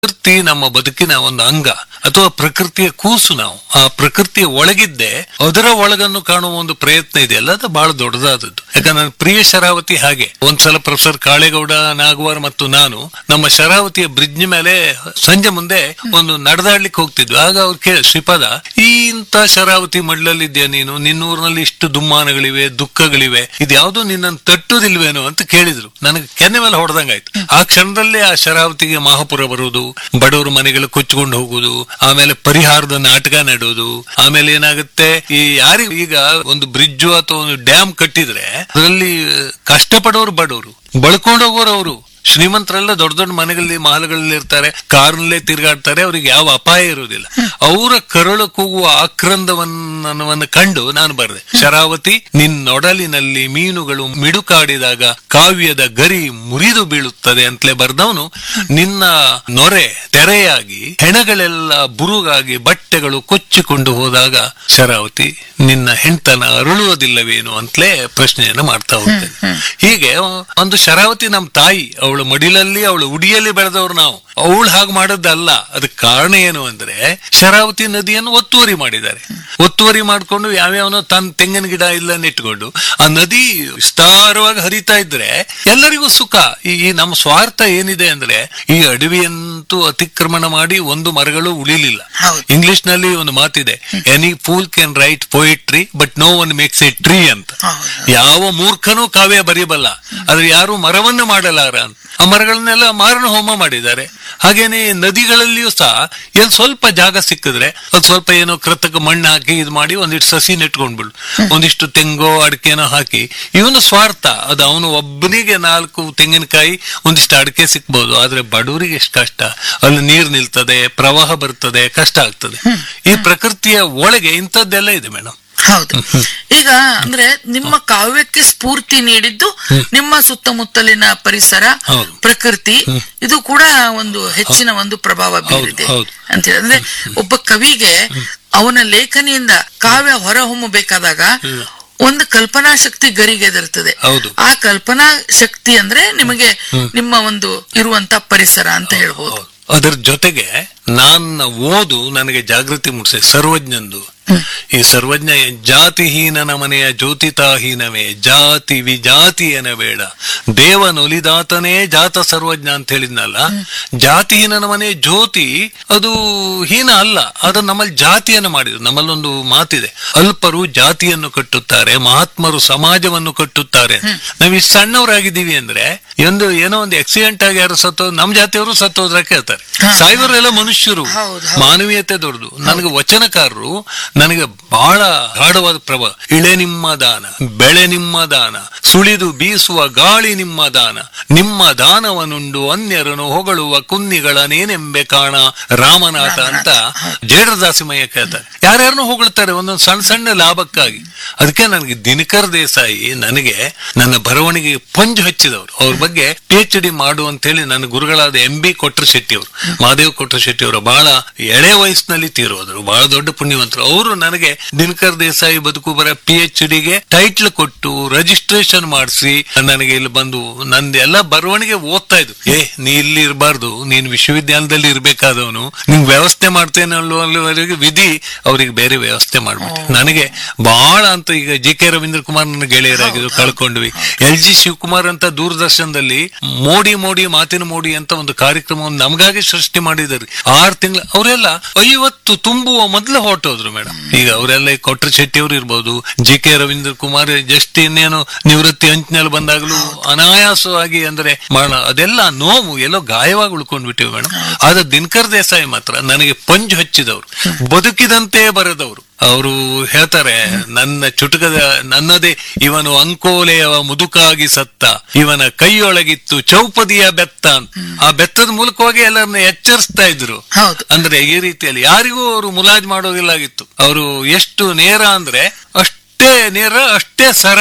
ಪ್ರಕೃತಿ ನಮ್ಮ ಬದುಕಿನ ಒಂದು ಅಂಗ ಅಥವಾ ಪ್ರಕೃತಿಯ ಕೂಸು ನಾವು ಆ ಪ್ರಕೃತಿಯ ಒಳಗಿದ್ದೆ ಅದರ ಒಳಗನ್ನು ಕಾಣುವ ಒಂದು ಪ್ರಯತ್ನ ಇದೆಯಲ್ಲ ಅದು ಬಹಳ ದೊಡ್ಡದಾದದ್ದು ಯಾಕಂದ್ರೆ ನನ್ನ ಪ್ರಿಯ ಶರಾವತಿ ಹಾಗೆ ಒಂದ್ಸಲ ಪ್ರೊಫೆಸರ್ ಕಾಳೇಗೌಡ ನಾಗವಾರ್ ಮತ್ತು ನಾನು ನಮ್ಮ ಶರಾವತಿಯ ಬ್ರಿಡ್ಜ್ ಮೇಲೆ ಸಂಜೆ ಮುಂದೆ ಒಂದು ನಡೆದಾಡ್ಲಿಕ್ಕೆ ಹೋಗ್ತಿದ್ವಿ ಆಗ ಅವ್ರು ಕೇಳಿ ಶ್ರೀಪಾದ ಈ ಇಂತ ಶರಾವತಿ ಮಡ್ಲಲ್ಲಿದ್ಯಾ ನೀನು ನಿನ್ನೂರಿನಲ್ಲಿ ಇಷ್ಟು ದುಮ್ಮಾನಗಳಿವೆ ದುಃಖಗಳಿವೆ ಇದ್ಯಾವುದೂ ನಿನ್ನನ್ನು ತಟ್ಟುದಿಲ್ವೇನೋ ಅಂತ ಕೇಳಿದ್ರು ನನಗೆ ಕೆನ್ನೆ ಮೇಲೆ ಹೊಡೆದಂಗಾಯ್ತು ಆ ಕ್ಷಣದಲ್ಲೇ ಆ ಶರಾವತಿಗೆ ಮಹಾಪುರ ಬರುವುದು ಬಡವರ ಮನೆಗಳು ಕೊಚ್ಚಿಕೊಂಡು ಹೋಗುದು ಆಮೇಲೆ ಪರಿಹಾರದ ನಾಟಕ ನೆಡುವುದು ಆಮೇಲೆ ಏನಾಗುತ್ತೆ ಈ ಯಾರಿಗೂ ಈಗ ಒಂದು ಬ್ರಿಡ್ಜ್ ಅಥವಾ ಒಂದು ಡ್ಯಾಮ್ ಕಟ್ಟಿದ್ರೆ ಅದರಲ್ಲಿ ಕಷ್ಟಪಡೋರು ಬಡವರು ಬಳ್ಕೊಂಡು ಹೋಗೋರು ಅವರು ಶ್ರೀಮಂತರೆಲ್ಲ ದೊಡ್ಡ ದೊಡ್ಡ ಮನೆಗಳಲ್ಲಿ ಮಹಲ್ಗಳಲ್ಲಿ ಇರ್ತಾರೆ ಕಾರ್ನಲ್ಲೇ ತಿರುಗಾಡ್ತಾರೆ ಅವ್ರಿಗೆ ಯಾವ ಅಪಾಯ ಇರುವುದಿಲ್ಲ ಅವರ ಕರಳು ಕೂಗುವ ಆಕ್ರಂದವನ್ನವನ್ನು ಕಂಡು ನಾನು ಬರೆದೆ ಶರಾವತಿ ನಿನ್ನೊಡಲಿನಲ್ಲಿ ಮೀನುಗಳು ಮಿಡುಕಾಡಿದಾಗ ಕಾವ್ಯದ ಗರಿ ಮುರಿದು ಬೀಳುತ್ತದೆ ಅಂತಲೇ ಬರ್ದವನು ನಿನ್ನ ನೊರೆ ತೆರೆಯಾಗಿ ಹೆಣಗಳೆಲ್ಲ ಬುರುಗಾಗಿ ಬಟ್ಟೆಗಳು ಕೊಚ್ಚಿಕೊಂಡು ಹೋದಾಗ ಶರಾವತಿ ನಿನ್ನ ಹೆಂಡತನ ಅರಳುವುದಿಲ್ಲವೇನು ಅಂತಲೇ ಪ್ರಶ್ನೆಯನ್ನು ಮಾಡ್ತಾ ಹೋಗ್ತೇನೆ ಹೀಗೆ ಒಂದು ಶರಾವತಿ ನಮ್ ತಾಯಿ ಅವಳ ಮಡಿಲಲ್ಲಿ ಅವಳ ಉಡಿಯಲ್ಲಿ ಬೆಳೆದವ್ರು ನಾವು ಅವಳು ಹಾಗೆ ಮಾಡೋದಲ್ಲ ಅದಕ್ಕೆ ಕಾರಣ ಏನು ಅಂದ್ರೆ ಶರಾವತಿ ನದಿಯನ್ನು ಒತ್ತುವರಿ ಮಾಡಿದ್ದಾರೆ ಒತ್ತುವರಿ ಮಾಡ್ಕೊಂಡು ಯಾವ್ಯಾವನೋ ತನ್ನ ತೆಂಗಿನ ಗಿಡ ಇಲ್ಲ ನೆಟ್ಕೊಂಡು ಆ ನದಿ ವಿಸ್ತಾರವಾಗಿ ಹರಿತಾ ಇದ್ರೆ ಎಲ್ಲರಿಗೂ ಸುಖ ಈ ಈ ನಮ್ಮ ಸ್ವಾರ್ಥ ಏನಿದೆ ಅಂದ್ರೆ ಈ ಅಡವಿಯಂತೂ ಅತಿಕ್ರಮಣ ಮಾಡಿ ಒಂದು ಮರಗಳು ಉಳಿಲಿಲ್ಲ ಹೌದು. ಇಂಗ್ಲಿಷ್ ನಲ್ಲಿ ಒಂದು ಮಾತಿದೆ any fool can write poetry but no one makes a tree ಅಂತ ಹೌದು. ಯಾವ ಮೂರ್ಖನೂ ಕಾವ್ಯ ಬರೆಯಬಲ್ಲ ಆದ್ರೆ ಯಾರು ಮರವನ್ನು ಮಾಡಲಾರ ಅಂತ ಆ ಮರಗಳನ್ನೆಲ್ಲ ಮಾರಣ ಹೋಮ ಮಾಡಿದ್ದಾರೆ ಹಾಗೇನೆ ನದಿಗಳಲ್ಲಿಯೂ ಸಹ ಎಲ್ಲಿ ಸ್ವಲ್ಪ ಜಾಗ ಸಿಕ್ಕಿದ್ರೆ ಅದು ಸ್ವಲ್ಪ ಏನೋ ಕೃತಕ ಮಣ್ಣು ಹಾಕಿ ಇದು ಮಾಡಿ ಒಂದಿಷ್ಟು ಸಸಿ ನೆಟ್ಕೊಂಡ್ಬಿಡು ಒಂದಿಷ್ಟು ತೆಂಗೋ ಅಡಿಕೆನೋ ಹಾಕಿ ಇವನು ಸ್ವಾರ್ಥ ಅದು ಅವನು ಒಬ್ಬನಿಗೆ ನಾಲ್ಕು ತೆಂಗಿನಕಾಯಿ ಒಂದಿಷ್ಟು ಅಡಿಕೆ ಸಿಕ್ಬೋದು ಆದ್ರೆ ಬಡವರಿಗೆ ಎಷ್ಟು ಕಷ್ಟ ಅಲ್ಲಿ ನೀರು ನಿಲ್ತದೆ ಪ್ರವಾಹ ಬರ್ತದೆ ಕಷ್ಟ ಆಗ್ತದೆ ಈ ಪ್ರಕೃತಿಯ ಒಳಗೆ ಇಂಥದ್ದೆಲ್ಲ ಇದೆ ಮೇಡಮ್ ಹೌದು ಈಗ ಅಂದ್ರೆ ನಿಮ್ಮ ಕಾವ್ಯಕ್ಕೆ ಸ್ಫೂರ್ತಿ ನೀಡಿದ್ದು ನಿಮ್ಮ ಸುತ್ತಮುತ್ತಲಿನ ಪರಿಸರ ಹೌದು. ಪ್ರಕೃತಿ ಇದು ಕೂಡ ಒಂದು ಹೆಚ್ಚಿನ ಒಂದು ಪ್ರಭಾವ ಬೀರಿದೆ ಹೌದು. ಅಂತ ಹೇಳಿ. ಅಂದ್ರೆ ಒಬ್ಬ ಕವಿಗೆ ಅವನ ಲೇಖನಿಯಿಂದ ಕಾವ್ಯ ಹೊರಹೊಮ್ಮಬೇಕಾದಾಗ ಒಂದು ಕಲ್ಪನಾ ಶಕ್ತಿ ಗರಿಗೆದರ್ತದೆ ಹೌದು. ಆ ಕಲ್ಪನಾ ಶಕ್ತಿ ಅಂದ್ರೆ ನಿಮಗೆ ನಿಮ್ಮ ಒಂದು ಇರುವಂತ ಪರಿಸರ ಅಂತ ಹೇಳ್ಬೋದು ಅದರ ಜೊತೆಗೆ ನನ್ನ ಓದು ನನಗೆ ಜಾಗೃತಿ ಮೂಡಿಸಿ ಸರ್ವಜ್ಞಂದು ಈ ಸರ್ವಜ್ಞ ಜಾತಿಹೀನನ ಮನೆಯ ಜ್ಯೋತಿತಾಹೀನವೇ ಜಾತಿ ವಿಜಾತಿಯನ ಬೇಡ ದೇವನೊಲಿದಾತನೇ ಜಾತ ಸರ್ವಜ್ಞ ಅಂತ ಹೇಳಿದ್ನಲ್ಲ ಜಾತಿಹೀನನ ಮನೆ ಜ್ಯೋತಿ ಅದು ಹೀನ ಅಲ್ಲ ಅದು ನಮ್ಮಲ್ಲಿ ಜಾತಿಯನ್ನು ಮಾಡಿದ್ರು ನಮ್ಮಲ್ಲೊಂದು ಮಾತಿದೆ ಅಲ್ಪರು ಜಾತಿಯನ್ನು ಕಟ್ಟುತ್ತಾರೆ ಮಹಾತ್ಮರು ಸಮಾಜವನ್ನು ಕಟ್ಟುತ್ತಾರೆ ನಾವು ಇಷ್ಟು ಸಣ್ಣವರಾಗಿದ್ದೀವಿ ಅಂದ್ರೆ ಒಂದು ಏನೋ ಒಂದು ಆಕ್ಸಿಡೆಂಟ್ ಆಗಿ ಯಾರು ಸತ್ತೋ ನಮ್ ಜಾತಿಯವರು ಸತ್ತೋದ್ರ ಕೇಳ್ತಾರೆ ಸಾಯ್ವರು ಎಲ್ಲ ಮನುಷ್ಯರು ಹೌದು, ಮಾನವೀಯತೆ ದೊಡ್ಡದು ನನಗೆ ವಚನಕಾರರು ನನಗೆ ಬಹಳ ಗಾಢವಾದ ಪ್ರಭಾವ ಇಳೆ ನಿಮ್ಮ ದಾನ ಬೆಳೆ ನಿಮ್ಮ ದಾನ ಸುಳಿದು ಬೀಸುವ ಗಾಳಿ ನಿಮ್ಮ ದಾನ ನಿಮ್ಮ ದಾನವನುಂಡು ಅನ್ಯರನ್ನು ಹೊಗಳುವ ಕುನ್ನಿಗಳನೇನೆಂಬೆ ಕಾಣ ರಾಮನಾಥ ಅಂತ ಜೇಡರದಾಸಿಮಯ್ಯ ಕೇಳ್ತಾರೆ ಯಾರ್ಯಾರನ್ನು ಹೊಗಳ್ತಾರೆ ಒಂದೊಂದು ಸಣ್ಣ ಸಣ್ಣ ಲಾಭಕ್ಕಾಗಿ ಅದಕ್ಕೆ ನನಗೆ ದಿನಕರ್ ದೇಸಾಯಿ ನನಗೆ ನನ್ನ ಬರವಣಿಗೆ ಪಂಜು ಹಚ್ಚಿದವರು ಅವ್ರ ಬಗ್ಗೆ ಪಿ ಎಚ್ ಡಿ ಮಾಡು ಅಂತ ಹೇಳಿ ನನ್ನ ಗುರುಗಳಾದ ಎಂ ಬಿ ಕೊಟ್ರ ಶೆಟ್ಟಿ ಅವರು ಮಹಾದೇವ್ ಕೊಟ್ರ ಶೆಟ್ಟಿ ಅವರು ಬಹಳ ಎಳೆ ವಯಸ್ಸಿನಲ್ಲಿ ತೀರೋದ್ರು ಬಹಳ ದೊಡ್ಡ ಪುಣ್ಯವಂತರು ಅವರು ನನಗೆ ದಿನಕರ್ ದೇಸಾಯಿ ಬದುಕು ಬರ ಪಿ ಎಚ್ ಡಿಗೆ ಟೈಟ್ಲ್ ಕೊಟ್ಟು ರಿಜಿಸ್ಟ್ರೇಷನ್ ಮಾಡಿಸಿ ನನಗೆ ಇಲ್ಲಿ ಬಂದು ನಂದೆಲ್ಲ ಬರವಣಿಗೆ ಓದ್ತಾ ಇದ್ರು ಏ ನೀ ಇಲ್ಲಿ ಇರಬಾರ್ದು ನೀನ್ ವಿಶ್ವವಿದ್ಯಾಲಯದಲ್ಲಿ ಇರ್ಬೇಕಾದವನು ನಿಂಗ್ ವ್ಯವಸ್ಥೆ ಮಾಡ್ತೇನೆ ಅನ್ನುವವರೆಗೆ ವಿಧಿ ಅವ್ರಿಗೆ ಬೇರೆ ವ್ಯವಸ್ಥೆ ಮಾಡ್ಬಿಟ್ಟು ನನಗೆ ಬಹಳ ಅಂತ ಈಗ ಜಿ ಕೆ ರವೀಂದ್ರ ಕುಮಾರ್ ನನ್ನ ಗೆಳೆಯರಾಗಿದ್ರು ಕಳ್ಕೊಂಡ್ವಿ ಎಲ್ ಜಿ ಶಿವಕುಮಾರ್ ಅಂತ ದೂರದರ್ಶನದಲ್ಲಿ ಮೋಡಿ ಮೋಡಿ ಮಾತಿನ ಮೋಡಿ ಅಂತ ಒಂದು ಕಾರ್ಯಕ್ರಮವನ್ನು ನಮಗಾಗಿ ಸೃಷ್ಟಿ ಮಾಡಿದ್ದಾರೆ ಆರು ತಿಂಗಳು ಅವರೆಲ್ಲ ಐವತ್ತು ತುಂಬುವ ಮೊದಲು ಹೊರಟೋದ್ರು ಮೇಡಮ್ ಈಗ ಅವರೆಲ್ಲ ಈ ಕೊಟ್ರ ಶೆಟ್ಟಿ ಅವರು ಇರ್ಬೋದು G K Ravindra Kumar just ಇನ್ನೇನು ನಿವೃತ್ತಿ ಅಂಚಿನಲ್ಲಿ ಬಂದಾಗಲೂ ಅನಾಯಾಸವಾಗಿ ಅಂದ್ರೆ ಮಾಡ ಅದೆಲ್ಲ ನೋವು ಎಲ್ಲೋ ಗಾಯವಾಗಿ ಉಳ್ಕೊಂಡ್ಬಿಟ್ಟಿವಿ ಮೇಡಮ್ ಆದ್ರೆ ದಿನಕರ್ ದೇಸಾಯಿ ಮಾತ್ರ ನನಗೆ ಪಂಜು ಹಚ್ಚಿದವರು ಬದುಕಿದಂತೆ ಬರೆದವರು ಅವರು ಹೇಳ್ತಾರೆ ನನ್ನ ಚುಟುಕದ ನನ್ನದೇ ಇವನು ಅಂಕೋಲೆಯವ ಮುದುಕಾಗಿ ಸತ್ತ ಇವನ ಕೈಯೊಳಗಿತ್ತು ಚೌಪದಿಯ ಬೆತ್ತ ಅಂತ. ಆ ಬೆತ್ತದ ಮೂಲಕವಾಗಿ ಎಲ್ಲರನ್ನ ಎಚ್ಚರಿಸ್ತಾ ಇದ್ರು ಹೌದು ಅಂದ್ರೆ ಈ ರೀತಿಯಲ್ಲಿ ಯಾರಿಗೂ ಅವರು ಮುಲಾಜ್ ಮಾಡೋದಿಲ್ಲಾಗಿತ್ತು ಅವರು ಎಷ್ಟು ನೇರ ಅಂದ್ರೆ ಅಷ್ಟೇ ನೇರ ಅಷ್ಟೇ ಸರಳ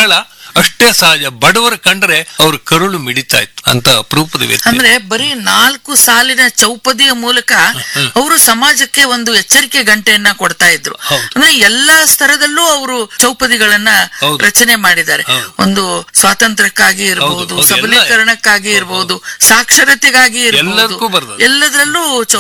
ಅಷ್ಟೇ ಸಹಜ ಬಡವರ ಕಂಡ್ರೆ ಅವ್ರ ಕರುಳು ಮಿಡಿತಾ ಇತ್ತು ಅಂತ ಅಪರೂಪದ ವ್ಯಕ್ತಿ ಅಂದ್ರೆ ಬರೀ ನಾಲ್ಕು ಸಾಲಿನ ಚೌಪದಿಯ ಮೂಲಕ ಅವರು ಸಮಾಜಕ್ಕೆ ಒಂದು ಎಚ್ಚರಿಕೆ ಗಂಟೆಯನ್ನ ಕೊಡ್ತಾ ಇದ್ರು ಹೌದು. ಅಂದ್ರೆ ಎಲ್ಲಾ ಸ್ತರದಲ್ಲೂ ಅವರು ಚೌಪದಿಗಳನ್ನ ಹೌದು. ರಚನೆ ಮಾಡಿದ್ದಾರೆ ಹೌದು. ಒಂದು ಸ್ವಾತಂತ್ರ್ಯಕ್ಕಾಗಿ ಇರಬಹುದು ಹೌದು, ಎಲ್ಲ- ಸಬಲೀಕರಣಕ್ಕಾಗಿ ಇರಬಹುದು ಸಾಕ್ಷರತೆಗಾಗಿ ಇರಬಹುದು ಎಲ್ಲದಕ್ಕೂ ಬರ್ದದ್ದು. ಎಲ್ಲದರಲ್ಲೂ